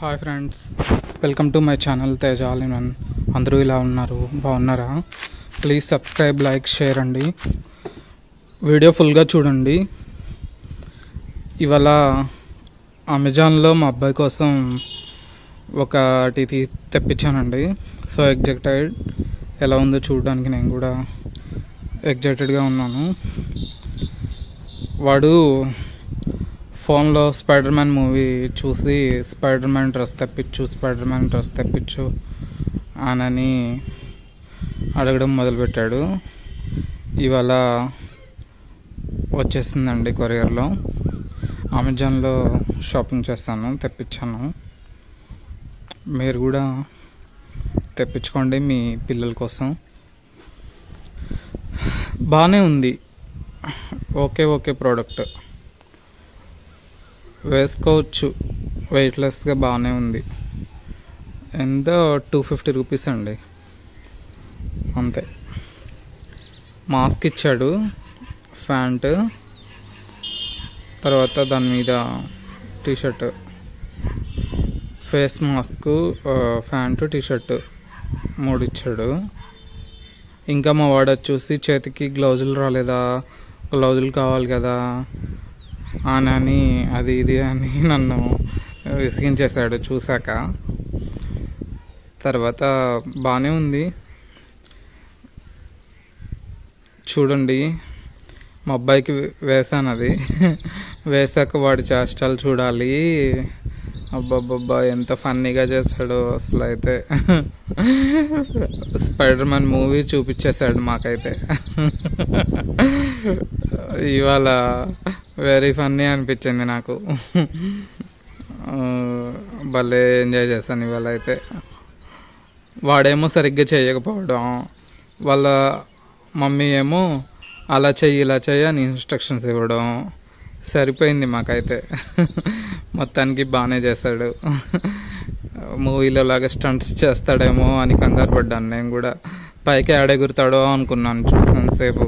hi friends welcome to my channel Teja all in one అందరూ ఇలా ఉన్నారు బాగున్నారా ప్లీజ్ సబ్స్క్రైబ్ లైక్ షేర్ అండి వీడియో ఫుల్గా చూడండి ఇవాళ అమెజాన్లో మా అబ్బాయి కోసం ఒకటి తీ తెప్పించానండి సో ఎగ్జైటెడ్ ఎలా ఉందో చూడడానికి నేను కూడా ఎగ్జైటెడ్గా ఉన్నాను వాడు ఫోన్లో స్పైడర్ మ్యాన్ మూవీ చూసి స్పైడర్ మ్యాన్ డ్రెస్ తెప్పించు స్పైడర్ మ్యాన్ డ్రెస్ తెప్పించు అనని అడగడం మొదలుపెట్టాడు ఇవాళ వచ్చేసిందండి కొరియర్లో అమెజాన్లో షాపింగ్ చేస్తాను తెప్పించాను మీరు కూడా తెప్పించుకోండి మీ పిల్లల కోసం బాగానే ఉంది ఓకే ఓకే ప్రోడక్ట్ వేసుకోవచ్చు వెయిట్లెస్గా బాగానే ఉంది ఎంత టూ ఫిఫ్టీ రూపీస్ అండి అంతే మాస్క్ ఇచ్చాడు ప్యాంట్ తర్వాత దాని మీద t shirt face mask pant t shirt మూడు ఇచ్చాడు ఇంకా మా వాడు అది చూసి చేతికి గ్లౌజులు రాలేదా గ్లౌజులు కావాలి కదా అని అని అది ఇది అని నన్ను విసిగించేశాడు చూశాక తర్వాత బాగానే ఉంది చూడండి మా అబ్బాయికి వేసాను అది వేసాక వాడి చేష్టాలు చూడాలి అబ్బాబ్బా ఎంత ఫన్నీగా చేశాడు అసలు అయితే స్పైడర్ మ్యాన్ మూవీ చూపించేశాడు మాకైతే ఇవాళ వెరీ ఫన్నీ అనిపించింది నాకు ఆ, భలే ఎంజాయ్ చేశాను ఇవాళ అయితే వాడేమో సరిగ్గా చేయకపోవడం వాళ్ళ మమ్మీ ఏమో అలా చెయ్యి ఇలా చెయ్యి అని ఇన్స్ట్రక్షన్స్ ఇవ్వడం సరిపోయింది మాకైతే మొత్తానికి బాగానే చేశాడు మూవీలో లాగా స్టంట్స్ చేస్తాడేమో అని కంగారు పడ్డాను నేను కూడా పైకి ఆడెగురుతాడో అనుకున్నాను చూసినంతసేపు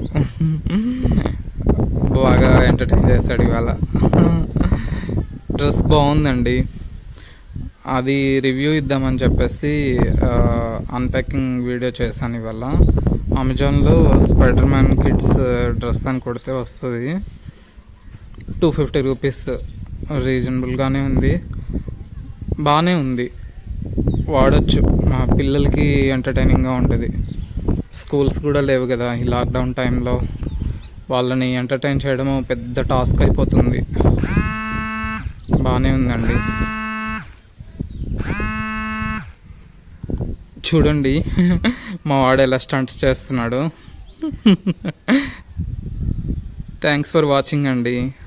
బాగా ఎంటర్టైన్ చేశాడు ఇవాళ డ్రెస్ బాగుందండి అది రివ్యూ ఇద్దామని చెప్పేసి అన్ప్యాకింగ్ వీడియో చేశాను ఇవాళ అమెజాన్లో స్పైడర్ మ్యాన్ కిడ్స్ డ్రెస్ అని కొడితే వస్తుంది టూ ఫిఫ్టీ రూపీస్ రీజనబుల్గానే ఉంది బాగానే ఉంది వాడచ్చు మా పిల్లలకి ఎంటర్టైనింగ్గా ఉంటుంది స్కూల్స్ కూడా లేవు కదా ఈ లాక్డౌన్ టైంలో వాళ్ళని ఎంటర్టైన్ చేయడం పెద్ద టాస్క్ అయిపోతుంది బాగానే ఉందండి చూడండి మా వాడు ఎలా స్టంట్స్ చేస్తున్నాడు థ్యాంక్స్ ఫర్ వాచింగ్ అండి